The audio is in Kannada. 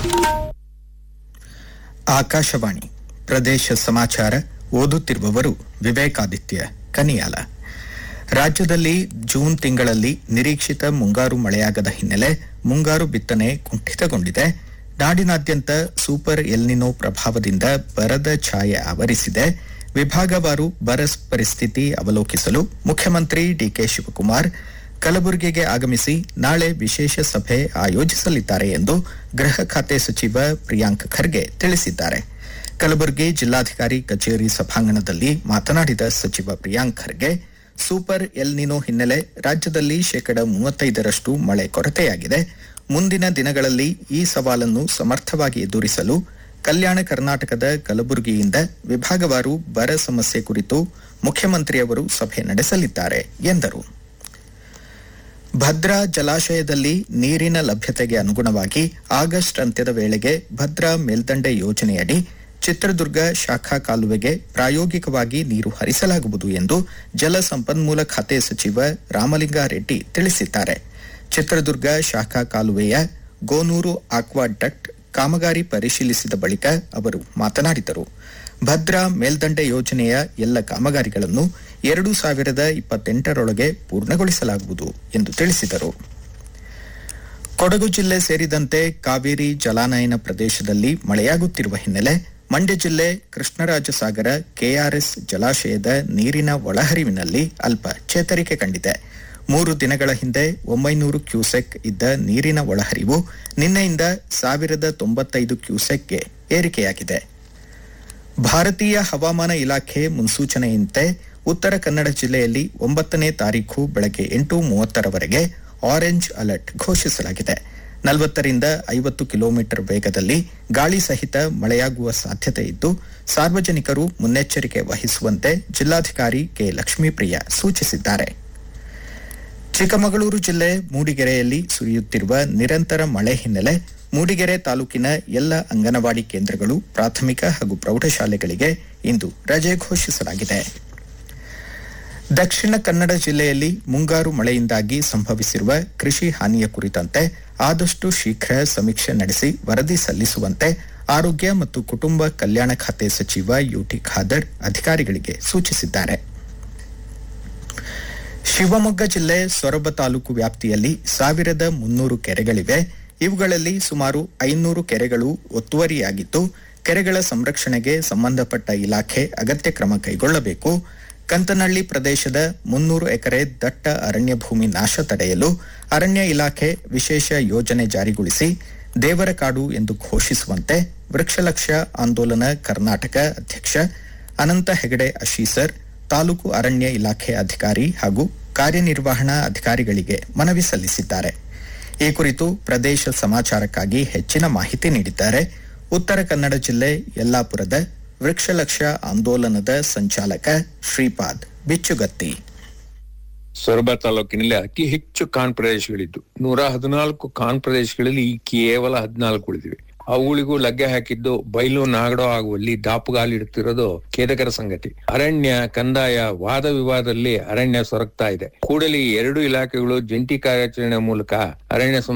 ಆಕಾಶವಾಣಿ ಪ್ರದೇಶ ಸಮಾಚಾರ ಓದುತ್ತಿರುವವರು ವಿವೇಕಾದಿತ್ಯ ಕನಿಯಾಲ ರಾಜ್ಯದಲ್ಲಿ ಜೂನ್ ತಿಂಗಳಲ್ಲಿ ನಿರೀಕ್ಷಿತ ಮುಂಗಾರು ಮಳೆಯಾಗದ ಹಿನ್ನೆಲೆ ಮುಂಗಾರು ಬಿತ್ತನೆ ಕುಂಠಿತಗೊಂಡಿದೆ ನಾಡಿನಾದ್ಯಂತ ಸೂಪರ್ ಎಲ್ನಿನೋ ಪ್ರಭಾವದಿಂದ ಬರದ ಛಾಯೆ ಆವರಿಸಿದೆ ವಿಭಾಗವಾರು ಬರ ಪರಿಸ್ಥಿತಿ ಅವಲೋಕಿಸಲು ಮುಖ್ಯಮಂತ್ರಿ ಡಿಕೆ ಶಿವಕುಮಾರ್ ಕಲಬುರಗಿಗೆ ಆಗಮಿಸಿ ನಾಳೆ ವಿಶೇಷ ಸಭೆ ಆಯೋಜಿಸಲಿದ್ದಾರೆ ಎಂದು ಗೃಹ ಖಾತೆ ಸಚಿವ ಪ್ರಿಯಾಂಕ್ ಖರ್ಗೆ ತಿಳಿಸಿದ್ದಾರೆ ಕಲಬುರಗಿ ಜಿಲ್ಲಾಧಿಕಾರಿ ಕಚೇರಿ ಸಭಾಂಗಣದಲ್ಲಿ ಮಾತನಾಡಿದ ಸಚಿವ ಪ್ರಿಯಾಂಕ್ ಖರ್ಗೆ ಸೂಪರ್ ಎಲ್ನಿನೋ ಹಿನ್ನೆಲೆ ರಾಜ್ಯದಲ್ಲಿ ಶೇಕಡ ಮೂವತ್ತೈದರಷ್ಟು ಮಳೆ ಕೊರತೆಯಾಗಿದೆ ಮುಂದಿನ ದಿನಗಳಲ್ಲಿ ಈ ಸವಾಲನ್ನು ಸಮರ್ಥವಾಗಿ ಎದುರಿಸಲು ಕಲ್ಯಾಣ ಕರ್ನಾಟಕದ ಕಲಬುರಗಿಯಿಂದ ವಿಭಾಗವಾರು ಬರ ಸಮಸ್ಯೆ ಕುರಿತು ಮುಖ್ಯಮಂತ್ರಿಯವರು ಸಭೆ ನಡೆಸಲಿದ್ದಾರೆ ಎಂದರು ಭದ್ರಾ ಜಲಾಶಯದಲ್ಲಿ ನೀರಿನ ಲಭ್ಯತೆಗೆ ಅನುಗುಣವಾಗಿ ಆಗಸ್ಟ್ ಅಂತ್ಯದ ವೇಳೆಗೆ ಭದ್ರಾ ಮೇಲ್ದಂಡೆ ಯೋಜನೆಯಡಿ ಚಿತ್ರದುರ್ಗ ಶಾಖಾ ಕಾಲುವೆಗೆ ಪ್ರಾಯೋಗಿಕವಾಗಿ ನೀರು ಹರಿಸಲಾಗುವುದು ಎಂದು ಜಲ ಸಂಪನ್ಮೂಲ ಖಾತೆ ಸಚಿವ ರಾಮಲಿಂಗಾರೆಡ್ಡಿ ತಿಳಿಸಿದ್ದಾರೆ ಚಿತ್ರದುರ್ಗ ಶಾಖಾ ಕಾಲುವೆಯ ಗೋನೂರು ಆಕ್ವಾಡಕ್ಟ್ ಕಾಮಗಾರಿ ಪರಿಶೀಲಿಸಿದ ಬಳಿಕ ಅವರು ಮಾತನಾಡಿದರು ಭದ್ರಾ ಮೇಲ್ದಂಡೆ ಯೋಜನೆಯ ಎಲ್ಲ ಕಾಮಗಾರಿಗಳನ್ನು ಎರಡು ಸಾವಿರದ ಇಪ್ಪತ್ತೆಂಟರೊಳಗೆ ಪೂರ್ಣಗೊಳಿಸಲಾಗುವುದು ಎಂದು ತಿಳಿಸಿದರು ಕೊಡಗು ಜಿಲ್ಲೆ ಸೇರಿದಂತೆ ಕಾವೇರಿ ಜಲಾನಯನ ಪ್ರದೇಶದಲ್ಲಿ ಮಳೆಯಾಗುತ್ತಿರುವ ಹಿನ್ನೆಲೆ ಮಂಡ್ಯ ಜಿಲ್ಲೆ ಕೃಷ್ಣರಾಜಸಾಗರ ಕೆಆರ್ಎಸ್ ಜಲಾಶಯದ ನೀರಿನ ಒಳಹರಿವಿನಲ್ಲಿ ಅಲ್ಪ ಚೇತರಿಕೆ ಕಂಡಿದೆ ಮೂರು ದಿನಗಳ ಹಿಂದೆ ಒಂಬೈನೂರು ಕ್ಯೂಸೆಕ್ ಇದ್ದ ನೀರಿನ ಒಳಹರಿವು ನಿನ್ನೆಯಿಂದ ಸಾವಿರದ ತೊಂಬತ್ತೈದು ಕ್ಯೂಸೆಕ್ಗೆ ಏರಿಕೆಯಾಗಿದೆ ಭಾರತೀಯ ಹವಾಮಾನ ಇಲಾಖೆ ಮುನ್ಸೂಚನೆಯಂತೆ ಉತ್ತರ ಕನ್ನಡ ಜಿಲ್ಲೆಯಲ್ಲಿ ಒಂಬತ್ತನೇ ತಾರೀಖು ಬೆಳಗ್ಗೆ ಎಂಟು ಮೂವತ್ತರವರೆಗೆ ಆರೆಂಜ್ ಅಲರ್ಟ್ ಘೋಷಿಸಲಾಗಿದೆ ನಲವತ್ತರಿಂದ ಐವತ್ತು ಕಿಲೋಮೀಟರ್ ವೇಗದಲ್ಲಿ ಗಾಳಿ ಸಹಿತ ಮಳೆಯಾಗುವ ಸಾಧ್ಯತೆ ಇದ್ದು ಸಾರ್ವಜನಿಕರು ಮುನ್ನೆಚ್ಚರಿಕೆ ವಹಿಸುವಂತೆ ಜಿಲ್ಲಾಧಿಕಾರಿ ಕೆ ಲಕ್ಷ್ಮೀಪ್ರಿಯ ಸೂಚಿಸಿದ್ದಾರೆ ಚಿಕ್ಕಮಗಳೂರು ಜಿಲ್ಲೆ ಮೂಡಿಗೆರೆಯಲ್ಲಿ ಸುರಿಯುತ್ತಿರುವ ನಿರಂತರ ಮಳೆ ಹಿನ್ನೆಲೆ ಮೂಡಿಗೆರೆ ತಾಲೂಕಿನ ಎಲ್ಲ ಅಂಗನವಾಡಿ ಕೇಂದ್ರಗಳು ಪ್ರಾಥಮಿಕ ಹಾಗೂ ಪ್ರೌಢಶಾಲೆಗಳಿಗೆ ಇಂದು ರಜೆ ಘೋಷಿಸಲಾಗಿದೆ ದಕ್ಷಿಣ ಕನ್ನಡ ಜಿಲ್ಲೆಯಲ್ಲಿ ಮುಂಗಾರು ಮಳೆಯಿಂದಾಗಿ ಸಂಭವಿಸಿರುವ ಕೃಷಿ ಹಾನಿಯ ಕುರಿತಂತೆ ಆದಷ್ಟು ಶೀಘ್ರ ಸಮೀಕ್ಷೆ ನಡೆಸಿ ವರದಿ ಸಲ್ಲಿಸುವಂತೆ ಆರೋಗ್ಯ ಮತ್ತು ಕುಟುಂಬ ಕಲ್ಯಾಣ ಖಾತೆ ಸಚಿವ ಯುಟಿ ಖಾದರ್ ಅಧಿಕಾರಿಗಳಿಗೆ ಸೂಚಿಸಿದ್ದಾರೆ ಶಿವಮೊಗ್ಗ ಜಿಲ್ಲೆ ಸೊರಬ ತಾಲೂಕು ವ್ಯಾಪ್ತಿಯಲ್ಲಿ ಸಾವಿರದ ಮುನ್ನೂರು ಕೆರೆಗಳಿವೆ ಇವುಗಳಲ್ಲಿ ಸುಮಾರು ಐನೂರು ಕೆರೆಗಳು ಒತ್ತುವರಿಯಾಗಿದ್ದು ಕೆರೆಗಳ ಸಂರಕ್ಷಣೆಗೆ ಸಂಬಂಧಪಟ್ಟ ಇಲಾಖೆ ಅಗತ್ಯ ಕ್ರಮ ಕೈಗೊಳ್ಳಬೇಕು ಕಂತನಹಳ್ಳಿ ಪ್ರದೇಶದ ಮುನ್ನೂರು ಎಕರೆ ದಟ್ಟ ಅರಣ್ಯ ಭೂಮಿ ನಾಶ ತಡೆಯಲು ಅರಣ್ಯ ಇಲಾಖೆ ವಿಶೇಷ ಯೋಜನೆ ಜಾರಿಗೊಳಿಸಿ ದೇವರ ಕಾಡು ಎಂದು ಘೋಷಿಸುವಂತೆ ವೃಕ್ಷಲಕ್ಷ ಆಂದೋಲನ ಕರ್ನಾಟಕ ಅಧ್ಯಕ್ಷ ಅನಂತ ಹೆಗಡೆ ಅಶೀಸರ್ ತಾಲೂಕು ಅರಣ್ಯ ಇಲಾಖೆ ಅಧಿಕಾರಿ ಹಾಗೂ ಕಾರ್ಯನಿರ್ವಹಣಾ ಅಧಿಕಾರಿಗಳಿಗೆ ಮನವಿ ಸಲ್ಲಿಸಿದ್ದಾರೆ ಈ ಕುರಿತು ಪ್ರದೇಶ ಸಮಾಚಾರಕ್ಕಾಗಿ ಹೆಚ್ಚಿನ ಮಾಹಿತಿ ನೀಡಿದ್ದಾರೆ ಉತ್ತರ ಕನ್ನಡ ಜಿಲ್ಲೆ ಯಲ್ಲಾಪುರದ ವೃಕ್ಷಲಕ್ಷ ಆಂದೋಲನದ ಸಂಚಾಲಕ ಶ್ರೀಪಾದ್ ಬಿಚ್ಚುಗತ್ತಿ ಸೊರಬ ತಾಲೂಕಿನಲ್ಲಿ ಅತಿ ಹೆಚ್ಚು ಕಾನ್ ಪ್ರದೇಶಗಳಿದ್ದು ನೂರ ಹದಿನಾಲ್ಕು ಕಾನ್ ಪ್ರದೇಶಗಳಲ್ಲಿ ಈ ಕೇವಲ ಹದಿನಾಲ್ಕು ಉಳಿದಿವೆ ಅವುಗಳಿಗೂ ಲಗ್ಗೆ ಹಾಕಿದ್ದು ಬಯಲು ನಾಗಡೋ ಆಗುವಲ್ಲಿ ದಾಪುಗಾಲಿಡುತ್ತಿರೋದು ಖೇದಕರ ಸಂಗತಿ ಅರಣ್ಯ ಕಂದಾಯ ವಾದ ವಿವಾದದಲ್ಲಿ ಅರಣ್ಯ ಸೊರಗ್ತಾ ಇದೆ ಕೂಡಲೇ ಈ ಎರಡು ಇಲಾಖೆಗಳು ಜಂಟಿ ಕಾರ್ಯಾಚರಣೆ ಮೂಲಕ ಅರಣ್ಯ